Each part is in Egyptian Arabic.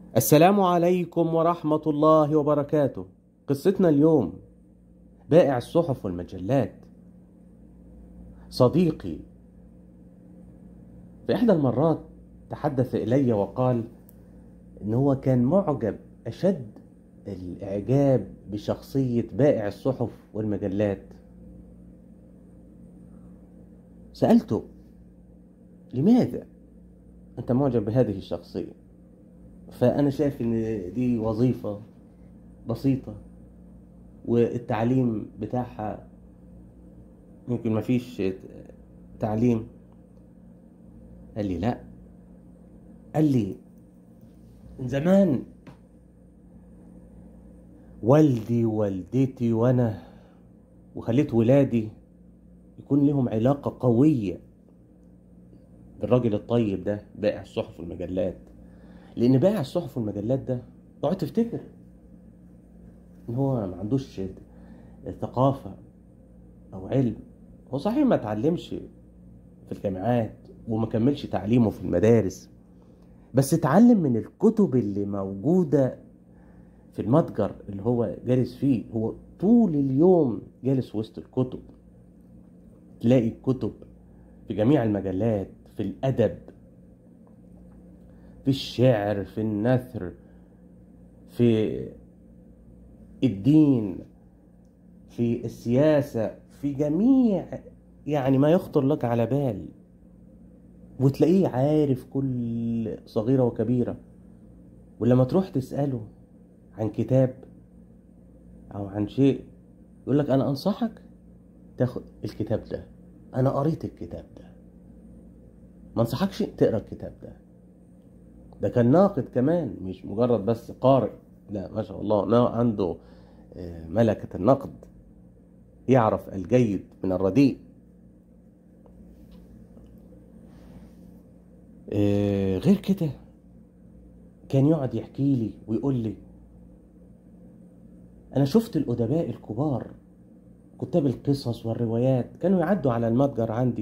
السلام عليكم ورحمة الله وبركاته قصتنا اليوم بائع الصحف والمجلات صديقي في إحدى المرات تحدث إلي وقال إن هو كان معجب أشد الإعجاب بشخصية بائع الصحف والمجلات سألته لماذا أنت معجب بهذه الشخصية فأنا شايف إن دي وظيفة بسيطة والتعليم بتاعها يمكن مفيش تعليم قال لي لا قال لي من زمان والدي ووالدتي وانا وخليت ولادي يكون لهم علاقة قوية بالراجل الطيب ده بائع الصحف والمجلات لان بائع الصحف والمجلات ده اوعى تفتكر ان هو ما عندوش ثقافة او علم هو صحيح ما اتعلمش في الجامعات وما كملش تعليمه في المدارس بس اتعلم من الكتب اللي موجودة في المتجر اللي هو جالس فيه هو طول اليوم جالس وسط الكتب تلاقي الكتب في جميع المجلات في الأدب في الشعر في النثر في الدين في السياسة في جميع يعني ما يخطر لك على بال وتلاقيه عارف كل صغيرة وكبيرة ولما تروح تسأله عن كتاب أو عن شيء يقول لك أنا أنصحك تاخد الكتاب ده أنا قريت الكتاب ده ما انصحكش تقرا الكتاب ده ده كان ناقد كمان مش مجرد بس قارئ لا ما شاء الله ما عنده ملكة النقد يعرف الجيد من الرديء غير كده كان يقعد يحكي لي ويقول لي انا شفت الادباء الكبار كتاب القصص والروايات كانوا يعدوا على المتجر عندي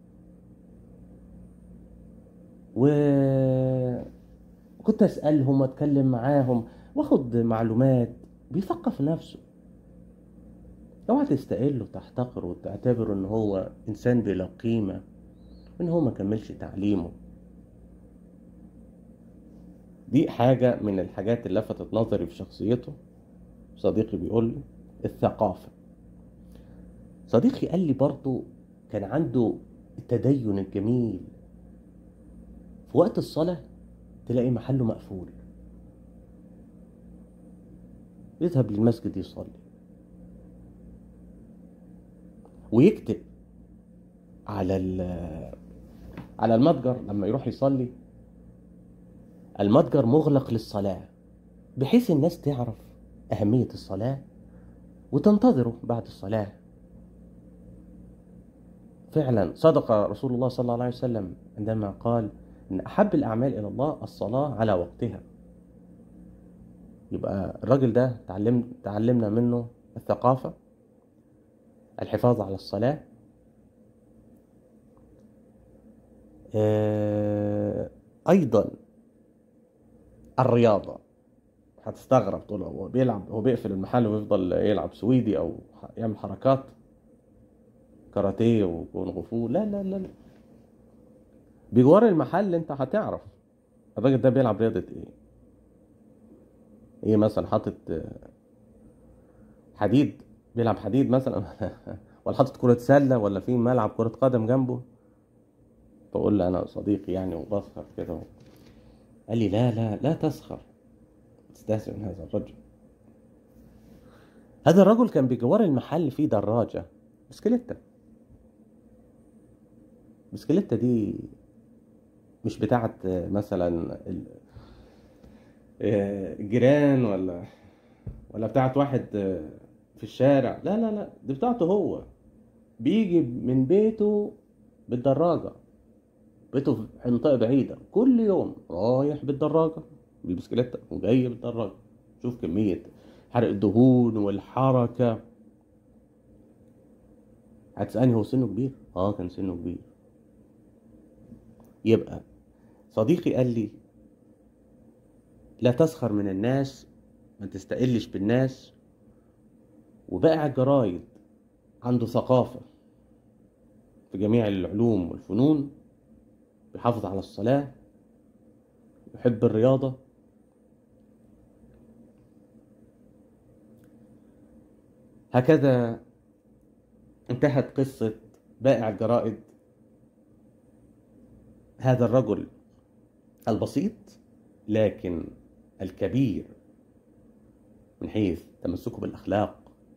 وكنت اسالهم واتكلم معاهم واخد معلومات بيثقف نفسه اوعى تستقله وتحتقره وتعتبره ان هو انسان بلا قيمه وان هو ما كملش تعليمه دي حاجه من الحاجات اللي لفتت نظري في شخصيته صديقي بيقول لي الثقافه صديقي قال لي برضه كان عنده التدين الجميل في وقت الصلاة تلاقي محله مقفول يذهب للمسجد يصلي ويكتب على على المتجر لما يروح يصلي المتجر مغلق للصلاة بحيث الناس تعرف أهمية الصلاة وتنتظره بعد الصلاة فعلا صدق رسول الله صلى الله عليه وسلم عندما قال ان احب الاعمال الى الله الصلاه على وقتها يبقى الراجل ده تعلم تعلمنا منه الثقافه الحفاظ على الصلاه ايضا الرياضه هتستغرب تقول هو بيلعب هو بيقفل المحل ويفضل يلعب سويدي او يعمل حركات كاراتيه وكونغ فو لا لا لا, لا. بجوار المحل انت هتعرف الراجل ده بيلعب رياضة ايه ايه مثلا حاطط حديد بيلعب حديد مثلا ولا حاطط كرة سلة ولا في ملعب كرة قدم جنبه بقول له انا صديقي يعني وبسخر كده قال لي لا لا لا تسخر تستهزئ من هذا الرجل هذا الرجل كان بجوار المحل فيه دراجة بسكليتة بسكليتة دي مش بتاعت مثلا الجيران ولا ولا بتاعت واحد في الشارع لا لا لا دي بتاعته هو بيجي من بيته بالدراجة بيته في منطقة بعيدة كل يوم رايح بالدراجة بالبسكليتة وجاي بالدراجة شوف كمية حرق الدهون والحركة هتسألني هو سنه كبير؟ اه كان سنه كبير يبقى صديقي قال لي لا تسخر من الناس ما تستقلش بالناس وبائع الجرايد عنده ثقافة في جميع العلوم والفنون بيحافظ على الصلاة يحب الرياضة هكذا انتهت قصة بائع الجرائد هذا الرجل البسيط لكن الكبير من حيث تمسكه بالأخلاق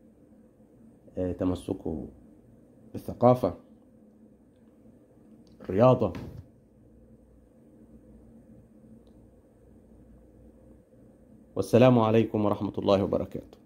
تمسكه بالثقافة الرياضة والسلام عليكم ورحمة الله وبركاته